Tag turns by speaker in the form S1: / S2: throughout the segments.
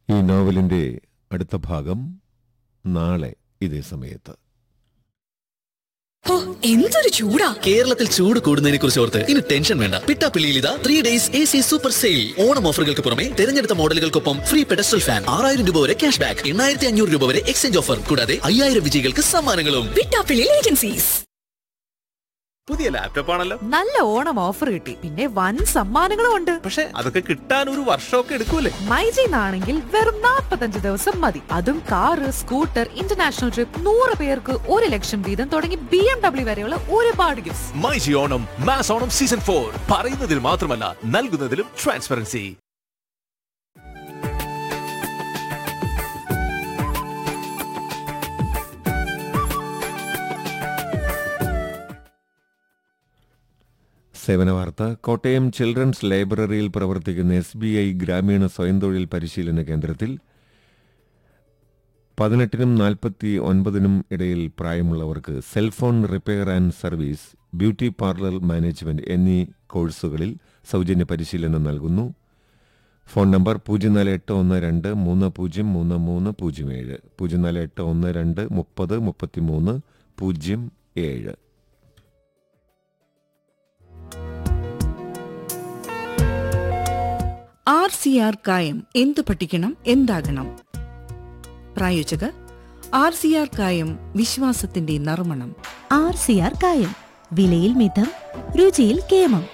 S1: ഈ നോവലിന്റെ അടുത്ത ഭാഗം നാളെ ഇതേ സമയത്ത്
S2: ഓ എന്തൊരു ചൂടാ
S3: കേരളത്തിൽ ചൂട് കൂടുന്നതിനെ കുറിച്ച് ഓർത്ത് ഇനി ടെൻഷൻ വേണ്ട പിട്ടാപ്പിള്ളിയിൽ ഇതാ three days A C super sale Onam ഓഫറുകൾക്ക് പുറമെ തിരഞ്ഞെടുത്ത മോഡലുകൾക്കൊപ്പം ഫ്രീ പെഡസ്റ്റൽ ഫാൻ ആറായിരം രൂപ വരെ ക്യാഷ് ബാക്ക് എണ്ണായിരത്തി അഞ്ഞൂറ് രൂപ വരെ എക്സ്ചേഞ്ച് ഓഫർ കൂടാതെ അയ്യായിരം വിജയികൾക്ക് സമ്മാനങ്ങളും
S2: വിട്ടാപ്പിള്ളി ഏജൻസീസ്
S4: പുതിയ ലാപ്ടോപ്പ് ആണല്ലോ
S5: നല്ല ഓണം ഓഫർ കിട്ടി പിന്നെ വൻ സമ്മാനങ്ങളും ഉണ്ട്
S4: പക്ഷെ അതൊക്കെ കിട്ടാൻ ഒരു വർഷമൊക്കെ എടുക്കൂലേ
S5: മൈജിന്നാണെങ്കിൽ വെറും 45 ദിവസം മതി അതും കാറ് സ്കൂട്ടർ ഇന്റർനാഷണൽ ട്രിപ്പ് നൂറ് പേർക്ക് ഒരു ലക്ഷം വീതം തുടങ്ങി ബി എം ഡബ്ല്യു വരെയുള്ള ഒരുപാട് gifts
S6: myG Onam mass Onam season four പറയുന്നതിൽ മാത്രമല്ല നൽകുന്നതിലും ട്രാൻസ്പെറൻസി
S1: സേവന വാർത്ത കോട്ടയം ചിൽഡ്രൻസ് ലൈബ്രറിയിൽ പ്രവർത്തിക്കുന്ന എസ് ബി ഐ ഗ്രാമീണ സ്വയം തൊഴിൽ പരിശീലന കേന്ദ്രത്തിൽ പതിനെട്ടിനും നാൽപ്പത്തി ഒൻപതിനും ഇടയിൽ പ്രായമുള്ളവർക്ക് cellphone repair and service beauty parlour management എന്നീ കോഴ്സുകളിൽ സൗജന്യ പരിശീലനം നൽകുന്നു ഫോൺ നമ്പർ പൂജ്യം നാല് എട്ട് ഒന്ന് രണ്ട് മൂന്ന് പൂജ്യം മൂന്ന് മൂന്ന് പൂജ്യം ഏഴ് പൂജ്യം നാല് എട്ട് ഒന്ന് രണ്ട് മുപ്പത് മുപ്പത്തി മൂന്ന് പൂജ്യം ഏഴ്
S7: ആർ സി ആർ കായം എന്തു പഠിക്കണം എന്താകണം പ്രായോജകർ ആർ സി ആർ കായം വിശ്വാസത്തിന്റെ നറുമണം
S8: ആർ സി ആർ കായം വിലയിൽ മിതം രുചിയിൽ കേമം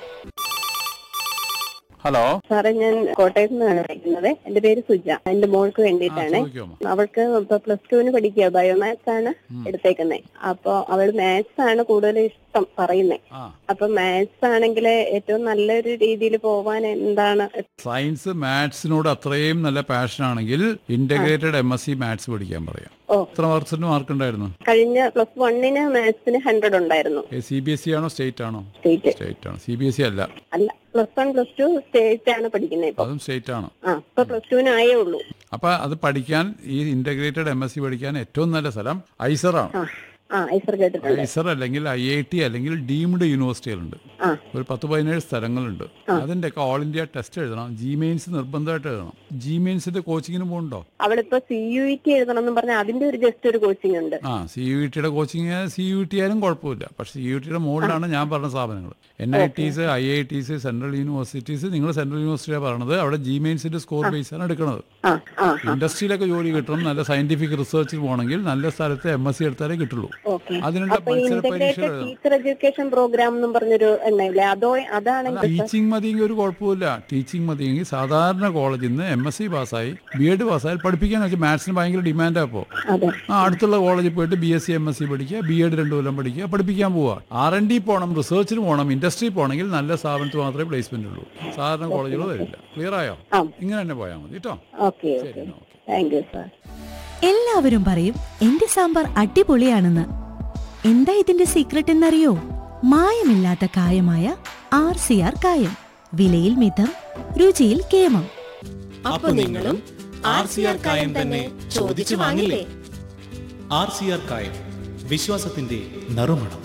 S9: ഹലോ
S10: സാറേ ഞാൻ കോട്ടയത്ത് നിന്നാണ് വിളിക്കുന്നത് എന്റെ പേര് സുജ എന്റെ മോൾക്ക് വേണ്ടിയിട്ടാണ് അവൾക്ക് ഇപ്പൊ പ്ലസ് ടുവിന് പഠിക്കുക ബയോമാത്സ് ആണ് എടുത്തേക്കുന്നത് അപ്പൊ അവൾ മാത്സ് ആണ് കൂടുതൽ ഇഷ്ടം പറയുന്നത്
S9: ആ
S10: അപ്പൊ മാത്സ് ആണെങ്കിൽ ഏറ്റവും നല്ലൊരു രീതിയിൽ പോവാൻ എന്താണ്
S9: സയൻസ് മാത്സിനോട് അത്രയും നല്ല പാഷൻ ആണെങ്കിൽ integrated M S C maths പഠിക്കാൻ പറയാം
S10: ഓ.
S9: എത്ര പെർസെന്റ് മാർക്ക് ഉണ്ടായിരുന്നു
S10: കഴിഞ്ഞ പ്ലസ് വണ്ണിന് മാത്സിന് ഹൺഡ്രഡ് ഉണ്ടായിരുന്നു
S9: സി ബി എസ് സി ആണോ സ്റ്റേറ്റ് ആണോ
S10: സ്റ്റേറ്റ്
S9: സ്റ്റേറ്റ് ആണ് സി ബി എസ് സി അല്ല
S10: അല്ല plus one plus two state ആണ് പഠിക്കുന്നത് ഇപ്പൊ
S9: അതും സ്റ്റേറ്റ് ആണ്
S10: ആ ഇപ്പൊ പ്ലസ് ടുവിന് ആയേ ഉള്ളൂ
S9: അപ്പൊ അത് പഠിക്കാൻ ഈ ഇന്റഗ്രേറ്റഡ് എം എസ് സി പഠിക്കാൻ ഏറ്റവും നല്ല സ്ഥലം ഐസർ ആണ്
S10: ആ ആ ഐസർ കേട്ടിട്ടുണ്ട്
S9: ഐസർ അല്ലെങ്കിൽ ഐ ഐ ടി അല്ലെങ്കിൽ ഡീംഡ് യൂണിവേഴ്സിറ്റികളുണ്ട്
S10: ആ
S9: ഒരു പത്ത് പതിനേഴ് സ്ഥലങ്ങളുണ്ട് അതിന്റെ ഒക്കെ ഓൾ ഇന്ത്യ ടെസ്റ്റ് എഴുതണം ജി മെയിൻസ് നിർബന്ധമായിട്ട് എഴുതണം ജി മെയിൻസിന്റെ കോച്ചിങ്ങിന് പോകുന്നുണ്ടോ
S10: അവളിപ്പോ സി യു ഇ ടി എഴുതണം എന്ന് പറഞ്ഞാൽ അതിന്റെ ഒരു ജസ്റ്റ് ഒരു കോച്ചിങ് ഉണ്ട്
S9: ആ സി യു ടിയുടെ കോച്ചിങ് സി യു ടി ആയാലും കുഴപ്പമില്ല പക്ഷെ സി യു ടിയുടെ മുകളിലാണ് ഞാൻ പറഞ്ഞ സ്ഥാപനങ്ങൾ N I Ts I I Ts central universities നിങ്ങൾ സെൻട്രൽ യൂണിവേഴ്സിറ്റിയാണ് പറഞ്ഞത് അവിടെ ജി മെയിൻസിന്റെ സ്കോർ ബേസ് ആണ് എടുക്കുന്നത്
S10: ആ ആ
S9: ഇൻഡസ്ട്രിയിലൊക്കെ ജോലി കിട്ടണം നല്ല സയന്റിഫിക് റിസർച്ചിൽ പോകണമെങ്കിൽ നല്ല സ്ഥലത്ത് എം എസ് സി എടുത്താലേ കിട്ടുള്ളൂ
S10: ഓക്കെ
S9: അതിനുള്ള
S10: അപ്പൊ
S9: മത്സര പരീക്ഷ
S10: ഇന്റഗ്രേറ്റഡ്
S9: എഴുതണം
S10: ടീച്ചർ എഡ്യൂക്കേഷൻ പ്രോഗ്രാം എന്നും പറഞ്ഞൊരു എണ്ണയില്ലേ അതോ അതാണെങ്കിൽ
S9: ടീച്ചിങ് മതിയെങ്കിൽ ഒരു കുഴപ്പമില്ല ടീച്ചിങ് മതിയെങ്കിൽ സാധാരണ കോളേജിൽ നിന്ന് എം എസ് സി പാസ്സായി ബി എഡ് പാസ്സായി പഠിപ്പിക്കാൻ വെച്ചാൽ മാത്സിന് ഭയങ്കര ഡിമാൻഡാണ് ഇപ്പോൾ
S10: അതെ
S9: ആ അടുത്തുള്ള കോളേജിൽ പോയിട്ട് B S C M S C പഠിക്കുക ബി എഡ് രണ്ടു കൊല്ലം പഠിക്കുക പഠിപ്പിക്കാൻ പോവുക ആർ എൻ ഡി പോകണം റിസർച്ചിന് പോകണം ഇൻഡസ്ട്രി പോകണമെങ്കിൽ നല്ല സ്ഥാപനത്തിൽ മാത്രമേ പ്ലേസ്മെന്റ് ഉള്ളൂ സാധാരണ കോളേജുകൾ വരില്ല ക്ലിയർ ആയോ
S10: ആ.
S9: ഇങ്ങനെ തന്നെ പോയാൽ മതി കേട്ടോ
S10: ഓക്കെ
S9: ശരി
S10: ഓക്കെ
S9: എന്നാ, ഓക്കെ
S10: താങ്ക് യു സാർ
S8: എല്ലാവരും പറയും എന്റെ സാമ്പാർ അടിപൊളിയാണെന്ന് എന്താ ഇതിന്റെ സീക്രട്ട് എന്നറിയോ മായമില്ലാത്ത കായമായ ആർ സി ആർ കായം വിലയിൽ മിതം രുചിയിൽ കേമം
S11: അപ്പൊ നിങ്ങളും ആർ സി ആർ കായം തന്നെ ചോദിച്ചു വാങ്ങില്ലേ ആർ സി ആർ കായം വിശ്വാസത്തിന്റെ നറുമണം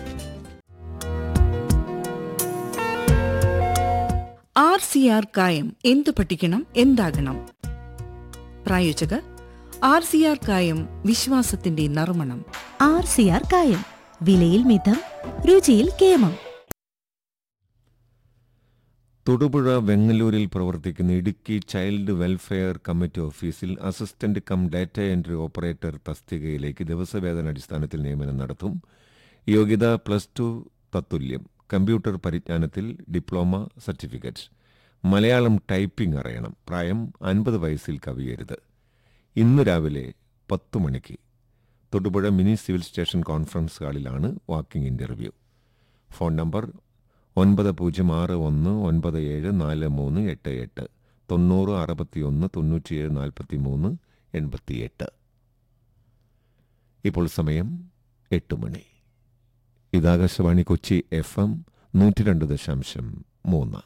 S7: ആർ സി ആർ കായം എന്തു പഠിക്കണം എന്താകണം പ്രായോജകർ ആർ സി ആർ കായം വിശ്വാസത്തിന്റെ നറുമണം
S8: ആർ സി ആർ കായം വിലയിൽ മിതം രുചിയിൽ കേമം
S1: തൊടുപുഴ വെങ്ങല്ലൂരിൽ പ്രവർത്തിക്കുന്ന ഇടുക്കി ചൈൽഡ് വെൽഫെയർ കമ്മിറ്റി ഓഫീസിൽ assistant cum data entry operator തസ്തികയിലേക്ക് ദിവസവേതന അടിസ്ഥാനത്തിൽ നിയമനം നടത്തും യോഗ്യത പ്ലസ് ടു തത്തുല്യം കമ്പ്യൂട്ടർ പരിജ്ഞാനത്തിൽ ഡിപ്ലോമ സർട്ടിഫിക്കറ്റ് മലയാളം ടൈപ്പിംഗ് അറിയണം പ്രായം അൻപത് വയസ്സിൽ കവിയരുത് ഇന്ന് രാവിലെ പത്ത് മണിക്ക് Thodupuzha mini civil station conference ഹാളിലാണ് വാക്കിംഗ് ഇന്റർവ്യൂ ഫോൺ നമ്പർ ഒൻപത് പൂജ്യം ആറ് ഒന്ന് ഒൻപത് ഏഴ് നാല് മൂന്ന് എട്ട് എട്ട് തൊണ്ണൂറ് അറുപത്തിയൊന്ന് തൊണ്ണൂറ്റിയേഴ് നാൽപ്പത്തി മൂന്ന് എൺപത്തിയെട്ട് ഇപ്പോൾ സമയം എട്ട് മണി ഇതാകാശവാണി കൊച്ചി എഫ് എം നൂറ്റി രണ്ട് ദശാംശം മൂന്ന്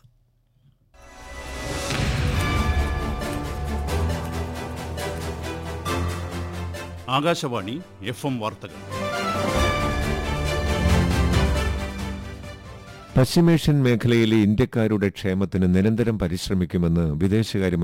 S12: ആകാശവാണി എഫ് എം വാർത്തകൾ
S1: പശ്ചിമേഷ്യൻ മേഖലയിലെ ഇന്ത്യക്കാരുടെ ക്ഷേമത്തിന് നിരന്തരം പരിശ്രമിക്കുമെന്ന് വിദേശകാര്യ